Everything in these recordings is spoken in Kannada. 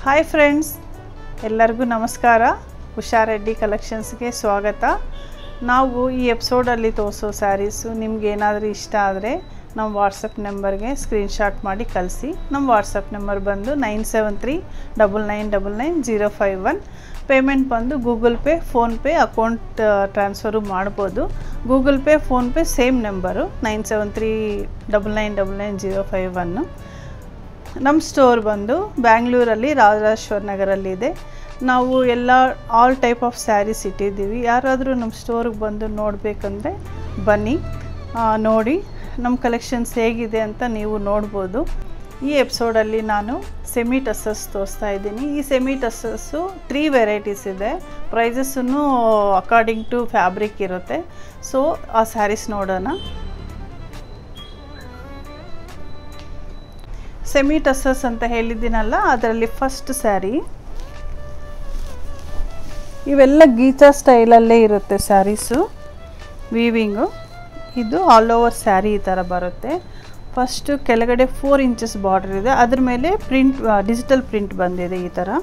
ಹಾಯ್ ಫ್ರೆಂಡ್ಸ್ ಎಲ್ಲರಿಗೂ ನಮಸ್ಕಾರ ಉಷಾ ರೆಡ್ಡಿ ಕಲೆಕ್ಷನ್ಸ್ಗೆ ಸ್ವಾಗತ ನಾವು ಈ ಎಪಿಸೋಡಲ್ಲಿ ತೋರಿಸೋ ಸ್ಯಾರೀಸು ನಿಮ್ಗೆ ಏನಾದರೂ ಇಷ್ಟ ಆದರೆ ನಮ್ಮ ವಾಟ್ಸಪ್ ನಂಬರ್ಗೆ ಸ್ಕ್ರೀನ್ಶಾಟ್ ಮಾಡಿ ಕಳಿಸಿ ನಮ್ಮ ವಾಟ್ಸಪ್ ನಂಬರ್ ಬಂದು nine seven three double nine double nine zero five one payment ಬಂದು Google Pay PhonePe account transfer ಮಾಡ್ಬೋದು Google Pay PhonePe same number nine seven three double nine double nine zero five one ನಮ್ಮ ಸ್ಟೋರ್ ಬಂದು ಬ್ಯಾಂಗ್ಳೂರಲ್ಲಿ ರಾಜರಾಜೇಶ್ವರ ನಗರಲ್ಲಿದೆ ನಾವು ಎಲ್ಲ ಆಲ್ ಟೈಪ್ ಆಫ್ ಸ್ಯಾರೀಸ್ ಇಟ್ಟಿದ್ದೀವಿ ಯಾರಾದರೂ ನಮ್ಮ ಸ್ಟೋರಿಗೆ ಬಂದು ನೋಡಬೇಕಂದ್ರೆ ಬನ್ನಿ ಆ, ನೋಡಿ ನಮ್ಮ ಕಲೆಕ್ಷನ್ಸ್ ಹೇಗಿದೆ ಅಂತ ನೀವು ನೋಡ್ಬೋದು ಈ ಎಪಿಸೋಡಲ್ಲಿ ನಾನು ಸೆಮಿ ಟಸಸ್ ತೋರಿಸ್ತಾ ಇದ್ದೀನಿ ಈ ಸೆಮಿ ಟಸಸ್ಸು ತ್ರೀ ವೆರೈಟೀಸ್ ಇದೆ ಪ್ರೈಸಸ್ಸನ್ನು ಅಕಾರ್ಡಿಂಗ್ ಟು ಫ್ಯಾಬ್ರಿಕ್ ಇರುತ್ತೆ ಸೊ ಆ ಸ್ಯಾರೀಸ್ ನೋಡೋಣ ಸೆಮಿ ಟಸಸ್ ಅಂತ ಹೇಳಿದ್ದೀನಲ್ಲ ಅದರಲ್ಲಿ ಫಸ್ಟ್ ಸ್ಯಾರಿ ಇವೆಲ್ಲ ಗೀಚಾ ಸ್ಟೈಲಲ್ಲೇ ಇರುತ್ತೆ ಸ್ಯಾರೀಸು ವೀವಿಂಗು ಇದು ಆಲ್ ಓವರ್ ಸ್ಯಾರಿ ಈ ಥರ ಬರುತ್ತೆ ಫಸ್ಟು ಕೆಳಗಡೆ ಫೋರ್ ಇಂಚಸ್ ಬಾರ್ಡರ್ ಇದೆ ಅದ್ರ ಮೇಲೆ ಪ್ರಿಂಟ್ ಡಿಜಿಟಲ್ ಪ್ರಿಂಟ್ ಬಂದಿದೆ ಈ ಥರ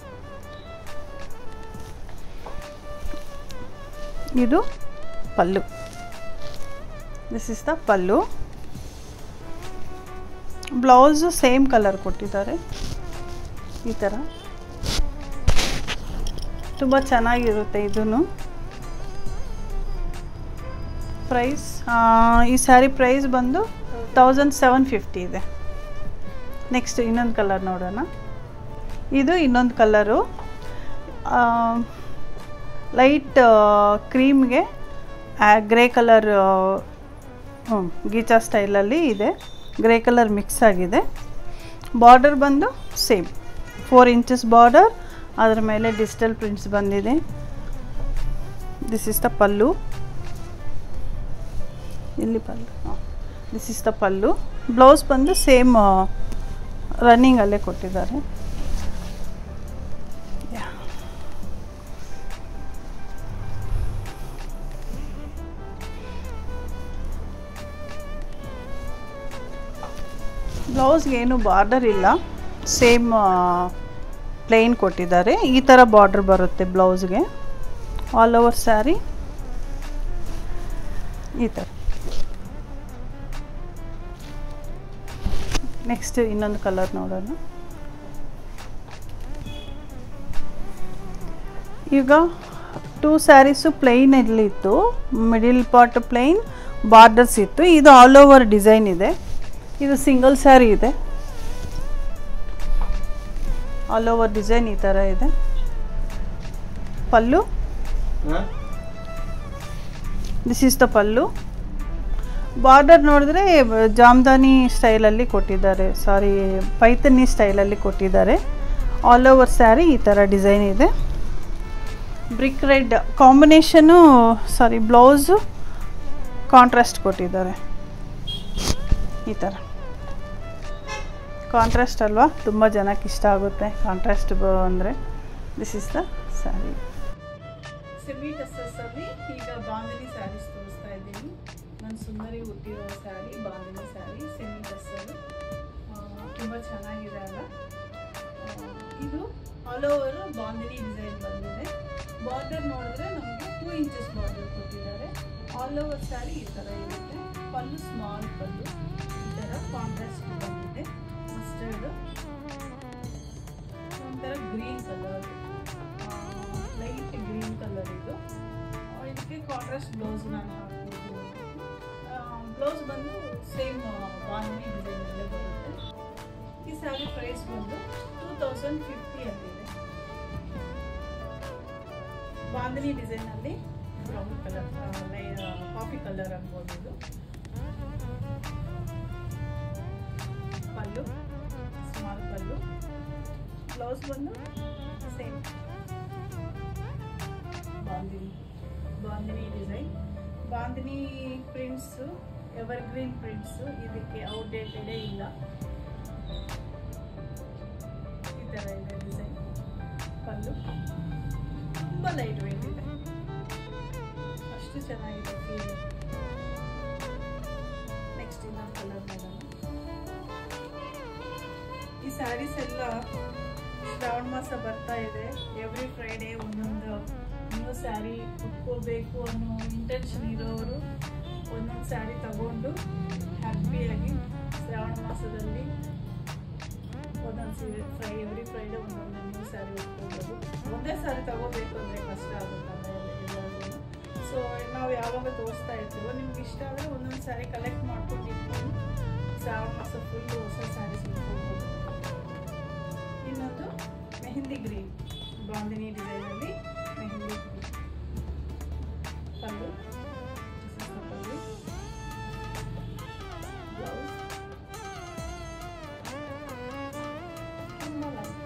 ಇದು pallu this is the pallu blouse same colour ಕೊಟ್ಟಿದ್ದಾರೆ ಈ ಥರ ತುಂಬ ಚೆನ್ನಾಗಿರುತ್ತೆ ಇದೂ ಪ್ರೈಸ್ ಈ ಸ್ಯಾರಿ ಪ್ರೈಸ್ ಬಂದು ತೌಸಂಡ್ ಸೆವೆನ್ ಫಿಫ್ಟಿ ಇದೆ ನೆಕ್ಸ್ಟ್ ಇನ್ನೊಂದು ಕಲರ್ ನೋಡೋಣ ಇದು ಇನ್ನೊಂದು ಕಲರು ಲೈಟ್ ಕ್ರೀಮ್ಗೆ ಗ್ರೇ ಕಲರ್ ಗೀಚಾ ಸ್ಟೈಲಲ್ಲಿ ಇದೆ ಗ್ರೇ ಕಲರ್ ಮಿಕ್ಸ್ ಆಗಿದೆ ಬಾರ್ಡರ್ ಬಂದು ಸೇಮ್ ಫೋರ್ ಇಂಚಸ್ ಬಾರ್ಡರ್ ಅದರ ಮೇಲೆ ಡಿಜಿಟಲ್ ಪ್ರಿಂಟ್ಸ್ ಬಂದಿದೆ ದಿಸ್ ಇಸ್ ದ ಪಲ್ಲು ಇಲ್ಲಿ pallu this is the pallu blouse ಬಂದು ಸೇಮ್ ರನ್ನಿಂಗಲ್ಲೇ ಕೊಟ್ಟಿದ್ದಾರೆ Yeah. ಬ್ಲೌಸ್ಗೆ ಏನು ಬಾರ್ಡರ್ ಇಲ್ಲ ಸೇಮ್ ಪ್ಲೇನ್ ಕೊಟ್ಟಿದ್ದಾರೆ ಈ ಥರ ಬಾರ್ಡರ್ ಬರುತ್ತೆ ಬ್ಲೌಸ್ಗೆ ಆಲ್ ಓವರ್ ಸ್ಯಾರಿ ಈ ಥರ ನೆಕ್ಸ್ಟ್ ಇನ್ನೊಂದು ಕಲರ್ ನೋಡೋಣ ಈಗ ಟೂ ಸ್ಯಾರೀಸು ಪ್ಲೈನಲ್ಲಿ ಇತ್ತು ಮಿಡಿಲ್ ಪಾರ್ಟ್ ಪ್ಲೈನ್ ಬಾರ್ಡರ್ಸ್ ಇತ್ತು ಇದು ಆಲ್ ಓವರ್ ಡಿಸೈನ್ ಇದೆ ಇದು ಸಿಂಗಲ್ ಸ್ಯಾರಿ ಇದೆ ಆಲ್ ಓವರ್ ಡಿಸೈನ್ ಈ ಥರ ಇದೆ pallu this is the pallu border ನೋಡಿದ್ರೆ ಜಾಮ್ದಾನಿ ಸ್ಟೈಲಲ್ಲಿ ಕೊಟ್ಟಿದ್ದಾರೆ ಸಾರಿ ಪೈತನಿ ಸ್ಟೈಲಲ್ಲಿ ಕೊಟ್ಟಿದ್ದಾರೆ ಆಲ್ ಓವರ್ ಸ್ಯಾರಿ ಈ ಥರ ಡಿಸೈನ್ ಇದೆ brick red combination sari blouse contrast ಕೊಟ್ಟಿದ್ದಾರೆ ಈ ಥರ ಕಾಂಟ್ರಾಸ್ಟ್ ಅಲ್ವಾ ತುಂಬ ಜನಕ್ಕೆ ಇಷ್ಟ ಆಗುತ್ತೆ ಕಾಂಟ್ರಾಸ್ಟ್ ಅಂದರೆ this is the sari semi ಟಸಸ್ಸಲ್ಲಿ ಈಗ ಬಾಂಧನಿ ಸ್ಯಾರೀಸ್ ತೋರಿಸ್ತಾ ಇದ್ದೀನಿ ನನ್ನ ಸುಂದರಿ ಹುಟ್ಟಿರೋ ಸ್ಯಾರಿ ಬಾಂಧನಿ ಸ್ಯಾರಿ ಸೆಮಿ ಟಸ್ಸಲ್ಲಿ ತುಂಬ ಚೆನ್ನಾಗಿದೆ ಅಲ್ಲ ಆ, ಇದು ಆಲ್ ಓವರ್ ಬಾಂಧನಿ ಡಿಸೈನ್ ಬಂದಿದೆ ಬಾರ್ಡರ್ ನೋಡಿದ್ರೆ ನಮಗೆ ಟೂ ಇಂಚಸ್ ಬಾರ್ಡರ್ ಕೊಟ್ಟಿದ್ದಾರೆ ಆಲ್ ಓವರ್ ಸ್ಯಾರಿ ಈ ಥರ ಇರುತ್ತೆ ಪಲ್ಲು ಸ್ಮಾಲ್ ಪಲ್ಲು ಈ ಥರ ಕಾಂಟ್ರಾಸ್ಟ್ ಬಂದಿದೆ ಮಸ್ಟರ್ಡ್ ಒಂಥರ green colour light green colour ಇದು ಆ, ಇದಕ್ಕೆ ಕಾಂಟ್ರಾಸ್ಟ್ ಬ್ಲೌಸ್ ನಾನು ಹಾಕ್ಬೋದು ಬ್ಲೌಸ್ ಬಂದು ಸೇಮ್ ಬಾಂಧನಿ ಡಿಸೈನಲ್ಲೇ ಬರುತ್ತೆ ಈ ಸ್ಯಾರಿ ಪ್ರೈಸ್ ಬಂದು ಟೂ ತೌಸಂಡ್ ಫಿಫ್ಟಿ ಅಂತಿದೆ ಬಾಂಧನಿ ಡಿಸೈನಲ್ಲಿ ಬ್ರೌನ್ ಕಲರ್ ಕಾಫಿ ಕಲರ್ ಅನ್ಬೋದು ಇದು ಪಲ್ಲು ಸ್ಮಾಲ್ ಪಲ್ಲು ಬ್ಲೌಸ್ ಬಂದು same bandhani bandhani design bandhani prints evergreen prints ಇದಕ್ಕೆ ಔಟ್ಡೇಟೆಡೇ ಇಲ್ಲ ಈ ಥರ ಇದೆ ಡಿಸೈನ್ ಪಲ್ಲು ತುಂಬ ಲೈಟ್ ವೆಯ್ಟ್ ಇದೆ ಅಷ್ಟು ಚೆನ್ನಾಗಿದೆ ಫೀಲ್ ನೆಕ್ಸ್ಟ್ ಇನ್ನೊಂದು ಕಲರ್ ನೋಡೋಣ ಈ ಸ್ಯಾರೀಸ್ ಎಲ್ಲ ಶ್ರಾವಣ ಮಾಸ ಬರ್ತಾ ಇದೆ ಎವ್ರಿ ಫ್ರೈಡೇ ಒಂದೊಂದು ನ್ಯೂ ಸ್ಯಾರಿ ಉಟ್ಕೋಬೇಕು ಅನ್ನೋ ಇಂಟೆನ್ಷನ್ ಇರೋರು ಒಂದೊಂದು ಸ್ಯಾರಿ ತಗೊಂಡು ಹ್ಯಾಪಿಯಾಗಿ ಶ್ರಾವಣ ಮಾಸದಲ್ಲಿ ಒಂದೊಂದು ಸೀರೆ ಫ್ರೈ ಎವ್ರಿ ಫ್ರೈಡೇ ಒಂದೊಂದು ನ್ಯೂ ಸ್ಯಾರಿ ಉಟ್ಕೋಬೋದು ಒಂದೇ ಸ್ಯಾರಿ ತಗೋಬೇಕು ಅಂದರೆ ಕಷ್ಟ ಆಗುತ್ತಲ್ಲ ಎಲ್ಲರಿಗೂ ಸೊ ನಾವು ಯಾವಾಗ ತೋರಿಸ್ತಾ ಇರ್ತೀವೋ ನಿಮ್ಗೆ ಇಷ್ಟ ಆದರೆ ಒಂದೊಂದು ಸ್ಯಾರಿ ಕಲೆಕ್ಟ್ ಮಾಡ್ಕೊಂಡು ಇಟ್ಕೊಂಡು ಶ್ರಾವಣ ಮಾಸ ಫುಲ್ಲು ಹೊಸ ಸ್ಯಾರೀಸ್ ಉಟ್ಕೋಬೋದು ಇನ್ನೊಂದು ಮೆಹಂದಿ ಗ್ರೀನ್ ಬಾಂದಿನಿ ಡಿಸೈನಲ್ಲಿ mehndi green pallu This is the pallu blouse ತುಂಬ ಲೈಟ್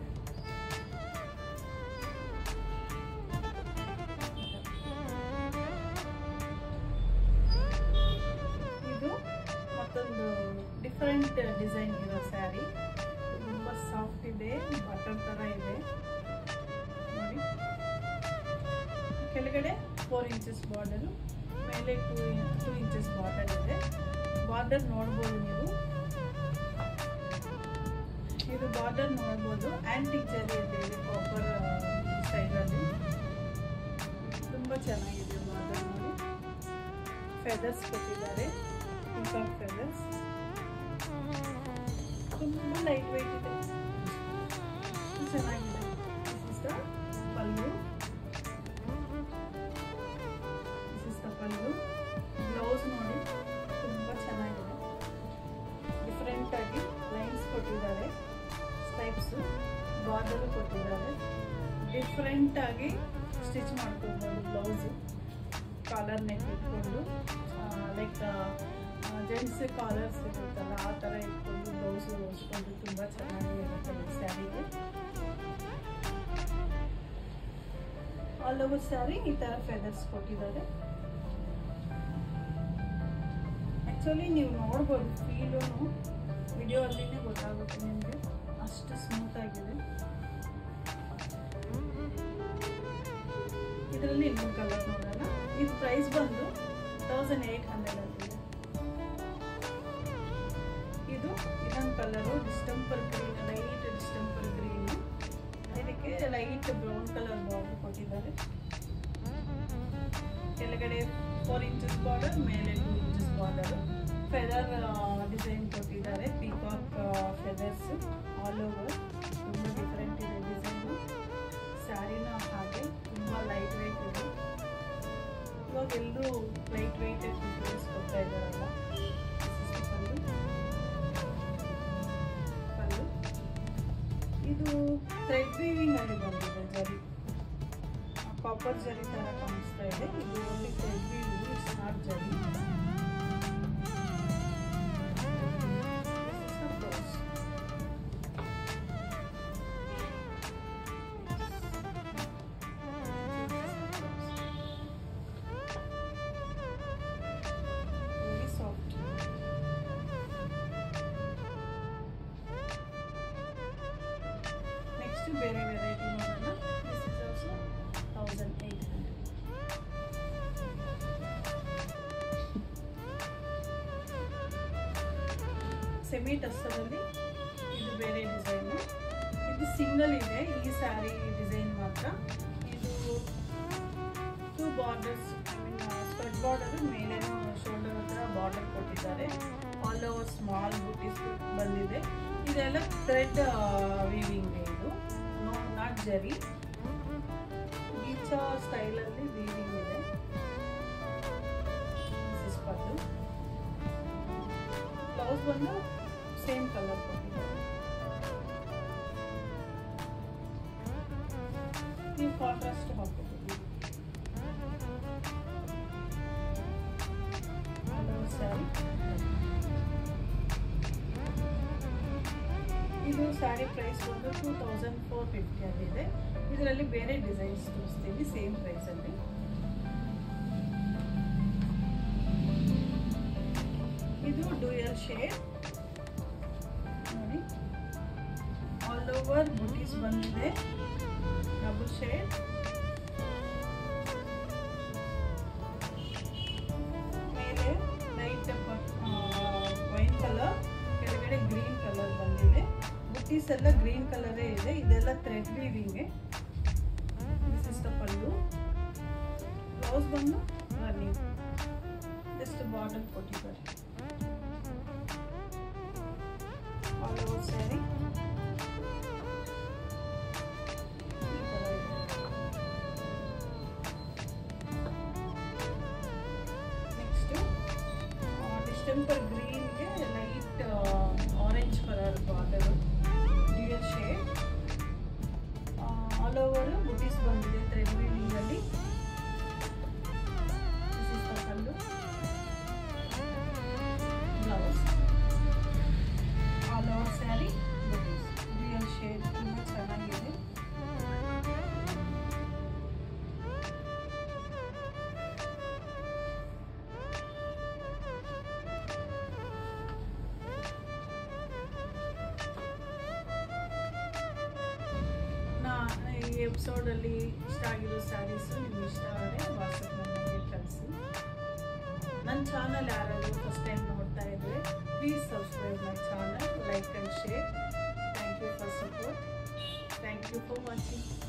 ಇದು ಮತ್ತೊಂದು ಡಿಫ್ರೆಂಟ್ ಡಿಸೈನ್ ಇರೋ ಸ್ಯಾರಿ ತುಂಬ ಸಾಫ್ಟ್ ಇದೆ ಬಟರ್ ಥರ ಇದೆ ನೋಡಿ ಕೆಳಗಡೆ ಫೋರ್ ಇಂಚಸ್ ಬಾರ್ಡರು ಮೇಲೆ ಟೂ ಟೂ ಇಂಚಸ್ ಬಾರ್ಡರ್ ಇದೆ ಬಾರ್ಡರ್ ನೋಡ್ಬೋದು ನೀವು ಇದು ಬಾರ್ಡರ್ ನೋಡ್ಬೋದು ಆ್ಯಂಟಿಕ್ ಜರಿಯಲ್ಲಿ ಇದೆ ಕಾಪರ್ ಸ್ಟೈಲಲ್ಲಿ ತುಂಬ ಚೆನ್ನಾಗಿದೆ ಬಾರ್ಡರ್ ನೋಡಿ ಫೆದರ್ಸ್ ಕೊಟ್ಟಿದ್ದಾರೆ ಪಿಕಾಕ್ ಫೆದರ್ಸ್ ತುಂಬ ಲೈಟ್ ವೆಯ್ಟ್ ಇದೆ ಚೆನ್ನಾಗಿದೆ this is the pallu this is the pallu blouse ನೋಡಿ ತುಂಬ ಚೆನ್ನಾಗಿದೆ ಡಿಫ್ರೆಂಟ್ ಆಗಿ ಲೈನ್ಸ್ ಕೊಟ್ಟಿದ್ದಾರೆ ಸ್ಟೈಪ್ಸು ಬಾರ್ಡರು ಕೊಟ್ಟಿದ್ದಾರೆ ಡಿಫ್ರೆಂಟ್ ಆಗಿ ಸ್ಟಿಚ್ ಮಾಡ್ಕೊಬೋದು ಬ್ಲೌಸು ಕಾಲರ್ ನೆಕ್ ಇಟ್ಕೊಂಡು ಲೈಕ್ ಜೆಂಟ್ಸ್ ಕಾಲರ್ಸ್ ಇರುತ್ತಲ್ಲ ಆ ಥರ ಇಟ್ಕೊಂಡು ಬ್ಲೌಸು ಹೊಸ್ಕೊಂಡು ತುಂಬ ಚೆನ್ನಾಗಿ ಇರುತ್ತೆ ಈ ಸ್ಯಾರಿಗೆ ಆಲ್ ಓವರ್ ಸ್ಯಾರಿ ಈ ಥರ ಫೆದರ್ಸ್ ಕೊಟ್ಟಿದ್ದಾರೆ ಆ್ಯಕ್ಚುಲಿ ನೀವು ನೋಡ್ಬೋದು ಫೀಲು ವಿಡಿಯೋ ಅಲ್ಲಿನೇ ಗೊತ್ತಾಗುತ್ತೆ ನಿಮಗೆ ಅಷ್ಟು ಸ್ಮೂತ್ ಆಗಿದೆ ಇದರಲ್ಲಿ ಇನ್ನೊಂದು ಕಲರ್ ನೋಡೋಣ ಇದು ಪ್ರೈಸ್ ಬಂದು ತೌಸಂಡ್ ಏಯ್ಟ್ ಹಂಡ್ರೆಡ್ ಅಂತಿದೆ ಇದು ಇನ್ನೊಂದು colour distemper green light distemper green ಇದಕ್ಕೆ ಲೈಟ್ ಬ್ರೌನ್ ಕಲರ್ ಬಾರ್ಡರ್ ಕೊಟ್ಟಿದ್ದಾರೆ ಕೆಳಗಡೆ ಫೋರ್ ಇಂಚಸ್ ಬಾರ್ಡರ್ ಮೇಲೆ two inches border feather design ಕೊಟ್ಟಿದ್ದಾರೆ ಪೀಕಾಕ್ ಫೆದರ್ಸ್ ಆಲ್ ಓವರ್ ತುಂಬ ಡಿಫ್ರೆಂಟ್ ಇದೆ ಡಿಸೈನು ಸ್ಯಾರಿನ ಹಾಗೆ ತುಂಬ ಲೈಟ್ ವೆಯ್ಟ್ ಇದೆ ಇವಾಗ ಎಲ್ಲರೂ ಲೈಟ್ ವೆಯ್ಟ್ ಪ್ರಿಫರೆನ್ಸ್ ಕೊಡ್ತಾ ಇದ್ದಾರಲ್ಲ ಪಲ್ಲು ಪಲ್ಲು ಇದು ಥ್ರೆಡ್ ವೀವಿಂಗ್ ಅಲ್ಲಿ ಬಂದಿದೆ ಜರಿ ಕಾಪರ್ ಜರಿ ತರ ಕಾಣಿಸ್ತಾ ಇದೆ ಇದು only thread weaving it's not zari This is the blouse. Very soft. Next ಬೇರೆ ವೆರೈಟಿ ನೋಡೋಣ this is also thousand eight hundred semi ಟಸ್ಸರಲ್ಲಿ ಇದು ಬೇರೆ ಡಿಸೈನು ಇದು ಸಿಂಗಲ್ ಇದೆ ಈ ಸ್ಯಾರಿ ಡಿಸೈನ್ ಮಾತ್ರ ಇದು two borders I mean skirt border ಮೇಲೆ ಶೋಲ್ಡರ್ ಹತ್ರ ಬಾರ್ಡರ್ ಕೊಟ್ಟಿದ್ದಾರೆ ಆಲ್ ಓವರ್ ಸ್ಮಾಲ್ ಬುಟೀಸ್ ಬಂದಿದೆ ಇದೆಲ್ಲ ಥ್ರೆಡ್ ವೀವಿಂಗ್ ಇದು ನೋ ನಾಟ್ ಜರಿ ಗೀಚಾ ಸ್ಟೈಲಲ್ಲಿ ವೀವಿಂಗ್ ಇದೆ ಪಲ್ಲು ಬ್ಲೌಸ್ ಬಂದು ಸೇಮ್ ಕಲರ್ ಕೊಟ್ಟಿದ್ದಾರೆ ನೀವು ಕಾಂಟ್ರಾಸ್ಟ್ ಹಾಕೋಬಹುದು ಸ್ಯಾರಿ ಇದು ಸ್ಯಾರಿ ಪ್ರೈಸ್ ಬಂದು ಟೂ ತೌಸಂಡ್ ಫೋರ್ ಫಿಫ್ಟಿ ಅಲ್ಲಿದೆ ಇದರಲ್ಲಿ ಬೇರೆ ಡಿಸೈನ್ಸ್ ತೋರಿಸ್ತೀವಿ ಸೇಮ್ ಪ್ರೈಸಲ್ಲಿ ಇದು ಡ್ಯೂಯಲ್ ಶೇಡ್ ನೋಡಿ ಆಲ್ ಓವರ್ ಬುಟೀಸ್ ಬಂದಿದೆ ಡಬಲ್ ಶೇಡ್ ಮೇಲೆ ಲೈಟ್ ವೈನ್ ಕಲರ್ ಕೆಳಗಡೆ ಗ್ರೀನ್ ಕಲರ್ ಬಂದಿದೆ ಬುಟ್ಟಿ ಬುಟೀಸ್ ಎಲ್ಲ ಗ್ರೀನ್ ಕಲರೇ ಇದೆ ಇದೆಲ್ಲ ಥ್ರೆಡ್ ವೀವಿಂಗೆ this is the pallu blouse ಬಂದು ರನ್ನಿಂಗ್ ಜಸ್ಟ್ ಬಾರ್ಡರ್ ಕೊಟ್ಟಿದ್ದಾರೆ all over sari next distemper ಗ್ರೀನ್ಗೆ light orange colour border dual shade all over butis ಬಂದಿದೆ ಥ್ರೆಡ್ ವೀವಿಂಗಲ್ಲಿ this is the pallu blouse all over sari butis dual shade ತುಂಬ ಚೆನ್ನಾಗಿದೆ ನಾ ಈ ಎಪಿಸೋಡಲ್ಲಿ ಇಷ್ಟ ಆಗಿರೋ ಸ್ಯಾರೀಸು ನಿಮ್ಗೆ ಇಷ್ಟ ಆದರೆ ವಾಟ್ಸಪ್ ನಂಬರ್ಗೆ ಕಳಿಸಿ ನನ್ನ ಚಾನಲ್ ಯಾರಾದರೂ ಫಸ್ಟ್ ಟೈಮ್ ನೋಡ್ತಾ ಇದ್ದರೆ please subscribe my channel like and share thank you for support thank you for watching